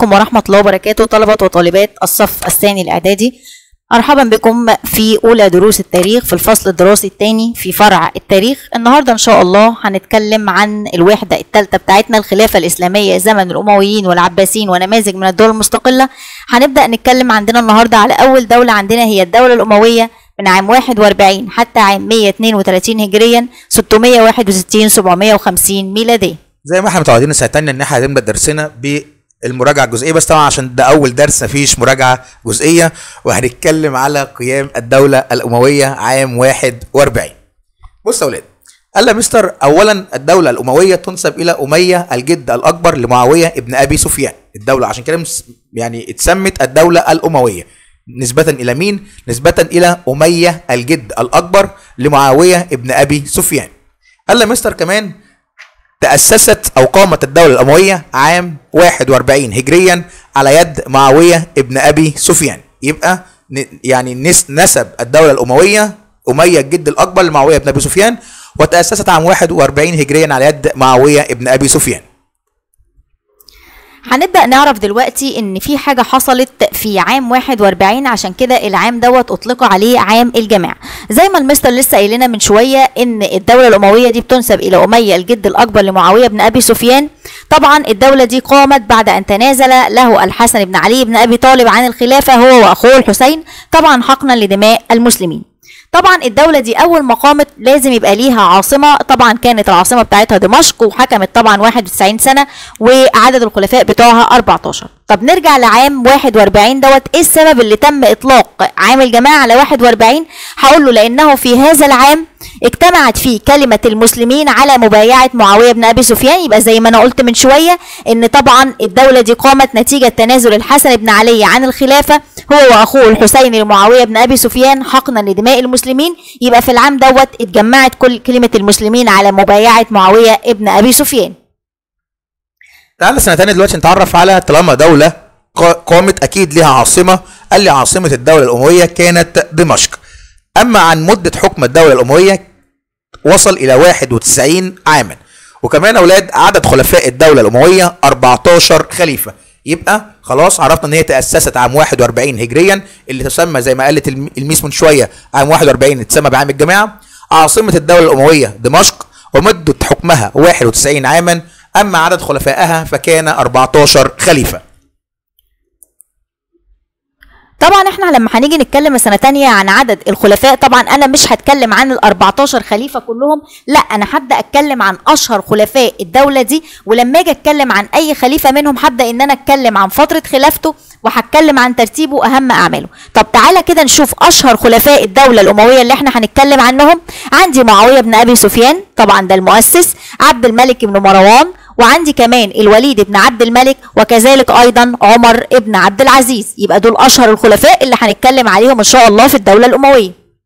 عليكم ورحمة الله وبركاته طلبة وطالبات الصف الثاني الإعدادي مرحبا بكم في أولى دروس التاريخ في الفصل الدراسي الثاني في فرع التاريخ النهاردة إن شاء الله هنتكلم عن الوحدة الثالثة بتاعتنا الخلافة الإسلامية زمن الأمويين والعباسيين ونماذج من الدول المستقلة هنبدأ نتكلم عندنا النهاردة على أول دولة عندنا هي الدولة الأموية من عام 41 حتى عام 132 هجريا 661 750 ميلادية زي ما احنا متعودين السنه التانية ان احنا هنبدا درسنا بالمراجعه الجزئيه بس طبعا عشان ده اول درس مفيش مراجعه جزئيه وهنتكلم على قيام الدوله الامويه عام 41 بص يا اولاد قال لي مستر اولا الدوله الامويه تنسب الى اميه الجد الاكبر لمعاويه ابن ابي سفيان الدوله عشان كده مس- يعني اتسمت الدوله الامويه نسبة إلى مين؟ نسبة إلى أمية الجد الأكبر لمعاوية ابن أبي سفيان. قال لي مستر كمان تأسست أو قامت الدولة الأموية عام 41 هجريا على يد معاوية ابن أبي سفيان يبقى ن- يعني نس نسب الدولة الأموية أمية الجد الأكبر لمعاوية ابن أبي سفيان وتأسست عام 41 هجريا على يد معاوية ابن أبي سفيان هنبدأ نعرف دلوقتي إن في حاجة حصلت في عام 41 عشان كده العام دوت أطلق عليه عام الجماع زي ما المستر لسه قايل لنا من شوية إن الدولة الأموية دي بتنسب إلى أمية الجد الأكبر لمعاوية بن أبي سفيان طبعا الدولة دي قامت بعد أن تنازل له الحسن بن علي بن أبي طالب عن الخلافة هو وأخوه الحسين طبعا حقنا لدماء المسلمين طبعا الدولة دي أول ما قامت لازم يبقى ليها عاصمة طبعا كانت العاصمة بتاعتها دمشق وحكمت طبعا 91 سنة وعدد الخلفاء بتوعها 14 طب نرجع لعام 41 دوت ايه السبب اللي تم إطلاق عام الجماعة على 41 هقول له لأنه في هذا العام اجتمعت فيه كلمة المسلمين على مبايعة معاوية بن أبي سفيان يبقى زي ما أنا قلت من شوية إن طبعا الدولة دي قامت نتيجة تنازل الحسن بن علي عن الخلافة هو وأخوه الحسين لمعاوية بن أبي سفيان حقنا لدماء المسلمين يبقى في العام دوت اتجمعت كل كلمة المسلمين على مبايعة معاوية ابن أبي سفيان تعالى سنة تانية دلوقتي نتعرف على طالما دولة قا- قامت أكيد ليها عاصمة قال لي عاصمة الدولة الأموية كانت دمشق أما عن مدة حكم الدولة الأموية وصل إلى 91 عاما وكمان أولاد عدد خلفاء الدولة الأموية 14 خليفة يبقى خلاص عرفنا ان هي تاسست عام 41 هجريا اللي تسمى زي ما قالت الم- الميس من شويه عام 41 اتسمى بعام الجماعه عاصمه الدوله الامويه دمشق ومده حكمها 91 عاما اما عدد خلفائها فكان 14 خليفه طبعا احنا لما هنيجي نتكلم سنة تانية عن عدد الخلفاء طبعا انا مش هتكلم عن ال 14 خليفة كلهم لا انا هبدا اتكلم عن اشهر خلفاء الدولة دي ولما اجي اتكلم عن اي خليفة منهم هبدا ان انا اتكلم عن فترة خلافته وهتكلم عن ترتيبه واهم اعماله طب تعالى كده نشوف اشهر خلفاء الدولة الاموية اللي احنا هنتكلم عنهم عندي معاوية بن ابي سفيان طبعا ده المؤسس عبد الملك بن مروان وعندي كمان الوليد بن عبد الملك وكذلك ايضا عمر بن عبد العزيز يبقى دول اشهر الخلفاء اللي هنتكلم عليهم ان شاء الله في الدوله الامويه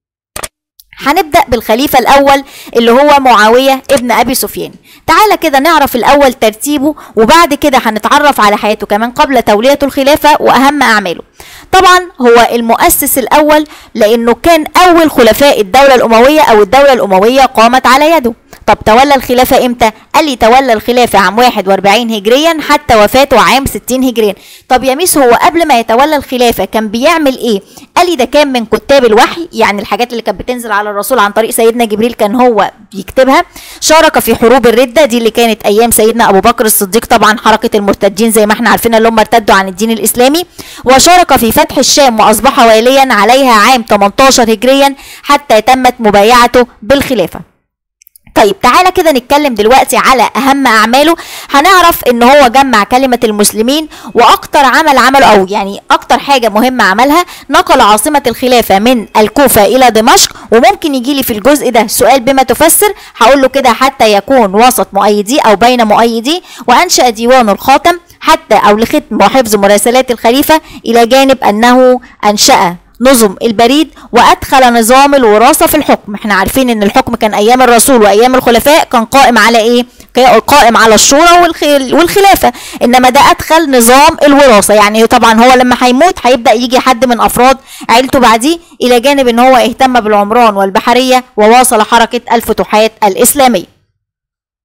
هنبدا بالخليفه الاول اللي هو معاويه ابن ابي سفيان تعالى كده نعرف الاول ترتيبه وبعد كده هنتعرف على حياته كمان قبل توليه الخلافه واهم اعماله طبعا هو المؤسس الاول لانه كان اول خلفاء الدوله الامويه او الدوله الامويه قامت على يده طب تولى الخلافة امتى؟ قال لي تولى الخلافة عام 41 هجريا حتى وفاته عام 60 هجريا. طب يا ميس هو قبل ما يتولى الخلافة كان بيعمل ايه؟ قال لي ده كان من كتاب الوحي يعني الحاجات اللي كانت بتنزل على الرسول عن طريق سيدنا جبريل كان هو بيكتبها. شارك في حروب الردة دي اللي كانت ايام سيدنا ابو بكر الصديق طبعا حركة المرتدين زي ما احنا عارفين اللي هم ارتدوا عن الدين الاسلامي وشارك في فتح الشام واصبح واليا عليها عام 18 هجريا حتى تمت مبايعته بالخلافة. طيب تعالى كده نتكلم دلوقتي على اهم اعماله هنعرف ان هو جمع كلمة المسلمين واكتر عمل عمله او يعني اكتر حاجة مهمة عملها نقل عاصمة الخلافة من الكوفة الى دمشق وممكن يجي لي في الجزء ده سؤال بما تفسر هقول له كده حتى يكون وسط مؤيدي او بين مؤيدي وانشأ ديوان الخاتم حتى او لختم وحفظ مراسلات الخليفة الى جانب انه انشأ نظم البريد وادخل نظام الوراثه في الحكم احنا عارفين ان الحكم كان ايام الرسول وايام الخلفاء كان قائم على ايه كا- قائم على الشورى والخ- والخلافه انما ده ادخل نظام الوراثه يعني طبعا هو لما هيموت هيبدا يجي حد من افراد عيلته بعديه الى جانب ان هو اهتم بالعمران والبحريه وواصل حركه الفتوحات الاسلاميه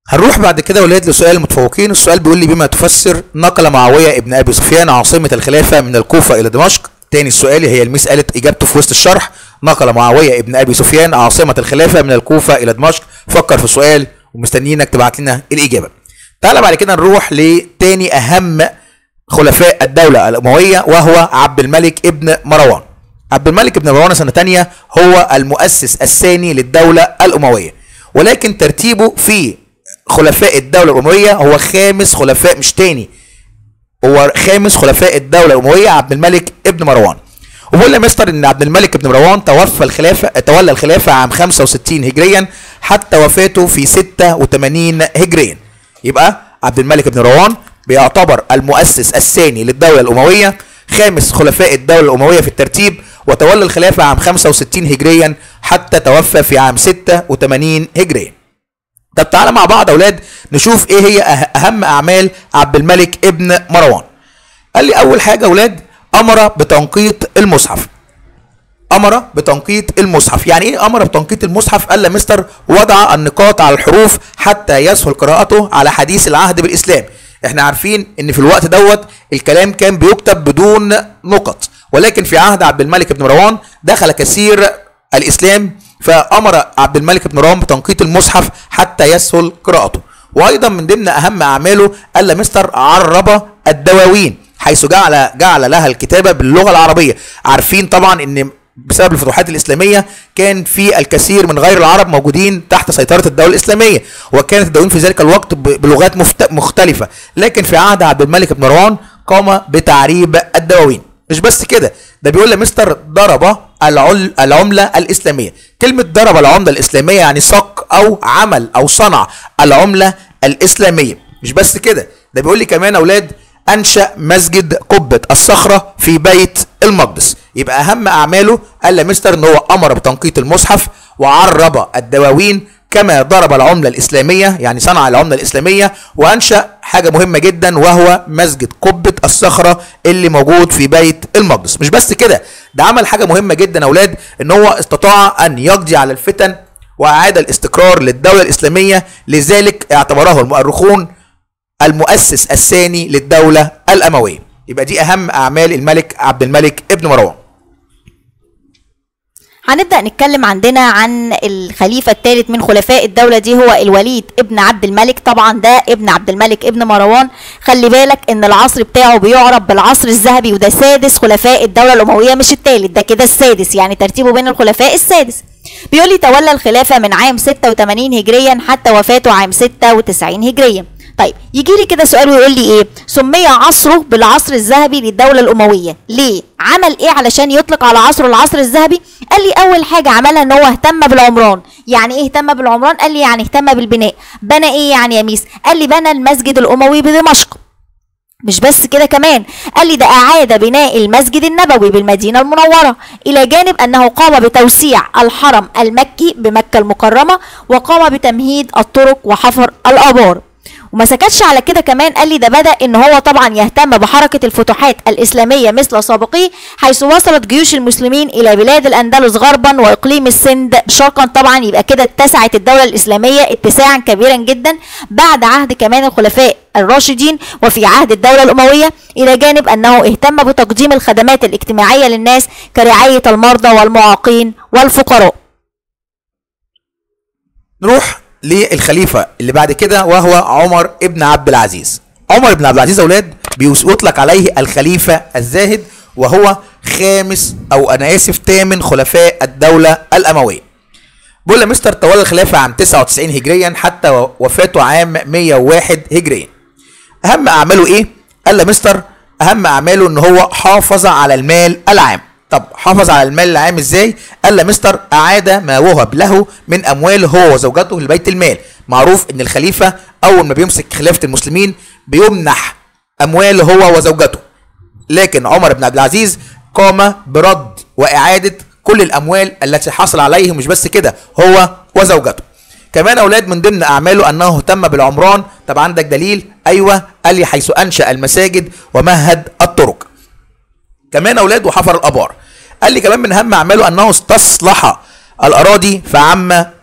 هنروح بعد كده يا ولاد لسؤال المتفوقين السؤال بيقول لي بما تفسر نقل معاويه ابن ابي سفيان عاصمه الخلافه من الكوفه الى دمشق تاني السؤال هي الميس قالت اجابته في وسط الشرح نقل معاويه ابن ابي سفيان عاصمه الخلافه من الكوفه الى دمشق فكر في السؤال ومستنيينك تبعت لنا الاجابه تعالى بعد كده نروح لتاني اهم خلفاء الدوله الامويه وهو عبد الملك ابن مروان عبد الملك ابن مروان سنه تانية هو المؤسس الثاني للدوله الامويه ولكن ترتيبه في خلفاء الدوله الامويه هو خامس خلفاء مش تاني هو خامس خلفاء الدوله الامويه عبد الملك ابن مروان وبقول يا مستر ان عبد الملك ابن مروان توفى الخلافه تولى الخلافه عام 65 هجريا حتى وفاته في 86 هجريا يبقى عبد الملك ابن مروان بيعتبر المؤسس الثاني للدوله الامويه خامس خلفاء الدوله الامويه في الترتيب وتولى الخلافه عام 65 هجريا حتى توفى في عام 86 هجريا طب تعالى مع بعض يا اولاد نشوف ايه هي أه- اهم اعمال عبد الملك ابن مروان قال لي اول حاجه يا اولاد امر بتنقيط المصحف امر بتنقيط المصحف يعني ايه امر بتنقيط المصحف قال لي مستر وضع النقاط على الحروف حتى يسهل قراءته على حديث العهد بالاسلام احنا عارفين ان في الوقت دوت الكلام كان بيكتب بدون نقط ولكن في عهد عبد الملك بن مروان دخل كثير الاسلام فامر عبد الملك بن مروان بتنقيط المصحف حتى يسهل قراءته وايضا من ضمن اهم اعماله قال مستر عرب الدواوين حيث جعل جعل لها الكتابه باللغه العربيه عارفين طبعا ان بسبب الفتوحات الاسلاميه كان في الكثير من غير العرب موجودين تحت سيطره الدوله الاسلاميه وكانت الدواوين في ذلك الوقت ب- بلغات مفت- مختلفه لكن في عهد عبد الملك بن مروان قام بتعريب الدواوين مش بس كده ده بيقول لمستر ضرب العل... العمله الاسلاميه كلمه ضرب العمله الاسلاميه يعني صك او عمل او صنع العمله الاسلاميه مش بس كده ده بيقول لي كمان يا اولاد انشا مسجد قبه الصخره في بيت المقدس يبقى اهم اعماله قال لمستر ان هو امر بتنقيط المصحف وعرب الدواوين كما ضرب العملة الإسلامية يعني صنع العملة الإسلامية وأنشأ حاجة مهمة جدا وهو مسجد قبة الصخرة اللي موجود في بيت المقدس مش بس كده ده عمل حاجة مهمة جدا يا أولاد إن هو استطاع أن يقضي على الفتن وأعاد الاستقرار للدولة الإسلامية لذلك اعتبره المؤرخون المؤسس الثاني للدولة الأموية يبقى دي أهم أعمال الملك عبد الملك ابن مروان هنبدأ نتكلم عندنا عن الخليفة الثالث من خلفاء الدولة دي هو الوليد ابن عبد الملك طبعا ده ابن عبد الملك ابن مروان خلي بالك ان العصر بتاعه بيعرف بالعصر الذهبي وده سادس خلفاء الدولة الأموية مش الثالث ده كده السادس يعني ترتيبه بين الخلفاء السادس بيقول لي تولى الخلافة من عام 86 هجريا حتى وفاته عام 96 هجريا طيب يجي لي كده سؤال ويقول لي ايه سمي عصره بالعصر الذهبي للدولة الأموية ليه عمل ايه علشان يطلق على عصره العصر الذهبي قال لي اول حاجة عملها ان هو اهتم بالعمران يعني ايه اهتم بالعمران قال لي يعني اهتم بالبناء بنى ايه يعني يا ميس قال لي بنى المسجد الأموي بدمشق مش بس كده كمان قال لي ده أعاد بناء المسجد النبوي بالمدينة المنورة إلى جانب أنه قام بتوسيع الحرم المكي بمكة المكرمة وقام بتمهيد الطرق وحفر الآبار وما سكتش على كده كمان قال لي ده بدأ ان هو طبعا يهتم بحركة الفتوحات الإسلامية مثل سابقيه حيث وصلت جيوش المسلمين إلى بلاد الأندلس غربا وإقليم السند شرقا طبعا يبقى كده اتسعت الدولة الإسلامية اتساعا كبيرا جدا بعد عهد كمان الخلفاء الراشدين وفي عهد الدولة الأموية إلى جانب أنه اهتم بتقديم الخدمات الاجتماعية للناس كرعاية المرضى والمعاقين والفقراء نروح للخليفة اللي بعد كده وهو عمر ابن عبد العزيز عمر بن عبد العزيز يا اولاد بيوس- يطلق عليه الخليفة الزاهد وهو خامس او انا اسف تامن خلفاء الدولة الاموية بيقول مستر تولى الخلافة عام 99 هجريا حتى و- وفاته عام 101 هجريا اهم اعماله ايه قال لي مستر اهم اعماله ان هو حافظ على المال العام طب حافظ على المال العام ازاي قال لي مستر اعاد ما وهب له من اموال هو وزوجته لبيت المال معروف ان الخليفه اول ما بيمسك خلافه المسلمين بيمنح اموال هو وزوجته لكن عمر بن عبد العزيز قام برد واعاده كل الاموال التي حصل عليه مش بس كده هو وزوجته كمان اولاد من ضمن اعماله انه اهتم بالعمران طب عندك دليل ايوه قال لي حيث انشا المساجد ومهد الطرق كمان اولاد وحفر الابار قال لي كمان من اهم اعماله انه استصلح الاراضي فعم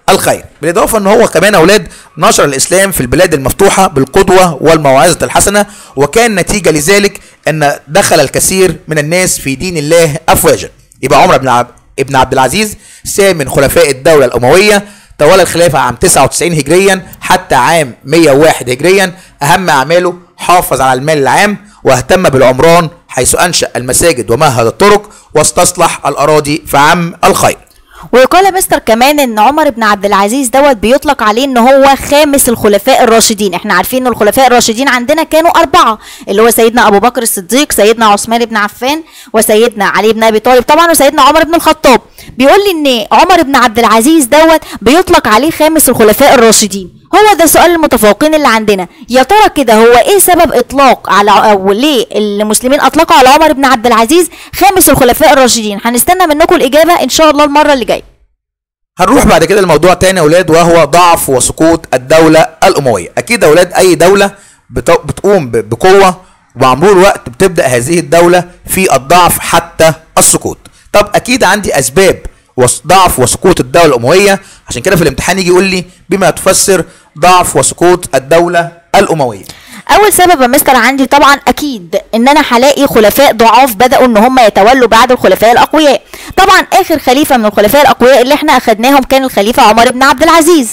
الخير بالاضافه ان هو كمان اولاد نشر الاسلام في البلاد المفتوحه بالقدوه والموعظه الحسنه وكان نتيجه لذلك ان دخل الكثير من الناس في دين الله افواجا يبقى عمر بن عبد ابن عبد العزيز ثامن خلفاء الدوله الامويه تولى الخلافه عام 99 هجريا حتى عام 101 هجريا اهم اعماله حافظ على المال العام واهتم بالعمران حيث انشا المساجد ومهد الطرق واستصلح الاراضي في عام الخير ويقال يا مستر كمان ان عمر بن عبد العزيز دوت بيطلق عليه ان هو خامس الخلفاء الراشدين احنا عارفين ان الخلفاء الراشدين عندنا كانوا اربعه اللي هو سيدنا ابو بكر الصديق سيدنا عثمان بن عفان وسيدنا علي بن ابي طالب طبعا وسيدنا عمر بن الخطاب بيقول لي ان عمر بن عبد العزيز دوت بيطلق عليه خامس الخلفاء الراشدين هو ده سؤال المتفوقين اللي عندنا يا ترى كده هو ايه سبب اطلاق على او ليه المسلمين اطلقوا على عمر بن عبد العزيز خامس الخلفاء الراشدين هنستنى منكم الاجابه ان شاء الله المره اللي جايه هنروح بعد كده لموضوع تاني يا اولاد وهو ضعف وسقوط الدولة الأموية أكيد يا اولاد أي دولة بت- بتقوم ب- بقوة ومع مرور الوقت بتبدأ هذه الدولة في الضعف حتى السقوط طب أكيد عندي أسباب وس- ضعف وسقوط الدولة الأموية عشان كده في الامتحان يجي يقول لي بما تفسر ضعف وسقوط الدولة الأموية اول سبب يا مستر عندي طبعا اكيد ان انا هلاقي خلفاء ضعاف بداوا ان هم يتولوا بعد الخلفاء الاقوياء طبعا اخر خليفه من الخلفاء الاقوياء اللي احنا اخدناهم كان الخليفه عمر بن عبد العزيز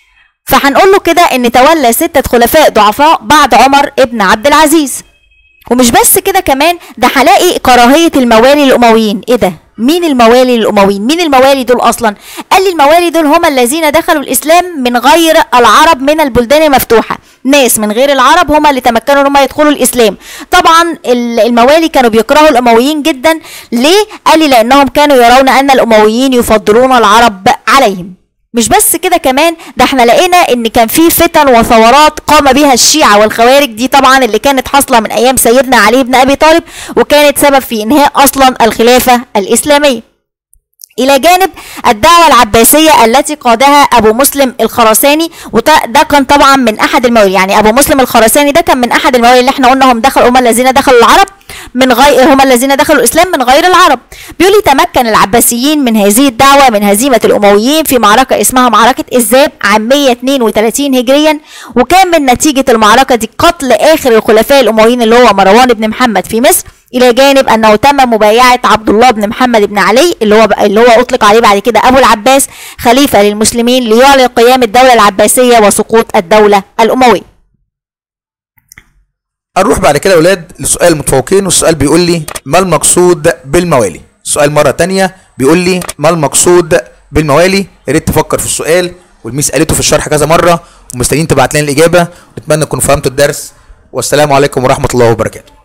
فهنقول له كده ان تولى ستة خلفاء ضعفاء بعد عمر ابن عبد العزيز ومش بس كده كمان ده هلاقي كراهية الموالي الأمويين إيه ده؟ مين الموالي الأمويين؟ مين الموالي دول أصلا؟ قال لي الموالي دول هم الذين دخلوا الإسلام من غير العرب من البلدان المفتوحة ناس من غير العرب هم اللي تمكنوا ان هم يدخلوا الإسلام طبعا ال- الموالي كانوا بيكرهوا الأمويين جدا ليه؟ قال لي لأنهم كانوا يرون أن الأمويين يفضلون العرب عليهم مش بس كده كمان ده احنا لقينا ان كان في فتن وثورات قام بها الشيعة والخوارج دي طبعا اللي كانت حاصلة من ايام سيدنا علي بن ابي طالب وكانت سبب في انهاء اصلا الخلافة الاسلامية الى جانب الدعوه العباسيه التي قادها ابو مسلم الخراساني وده ده كان طبعا من احد الموالي يعني ابو مسلم الخراساني ده كان من احد الموالي اللي احنا قلنا هم دخلوا هم الذين دخلوا العرب من غير هم الذين دخلوا الاسلام من غير العرب بيقول لي تمكن العباسيين من هذه الدعوه من هزيمه الامويين في معركه اسمها معركه الزاب عام 132 هجريا وكان من نتيجه المعركه دي قتل اخر الخلفاء الامويين اللي هو مروان بن محمد في مصر الى جانب انه تم مبايعه عبد الله بن محمد بن علي اللي هو اللي هو اطلق عليه بعد كده ابو العباس خليفه للمسلمين ليعلن قيام الدوله العباسيه وسقوط الدوله الامويه هنروح بعد كده يا اولاد لسؤال المتفوقين والسؤال بيقول لي ما المقصود بالموالي السؤال مره تانية بيقول لي ما المقصود بالموالي يا ريت تفكر في السؤال والميس قالته في الشرح كذا مره ومستنيين تبعت لنا الاجابه ونتمنى تكونوا فهمتوا الدرس والسلام عليكم ورحمه الله وبركاته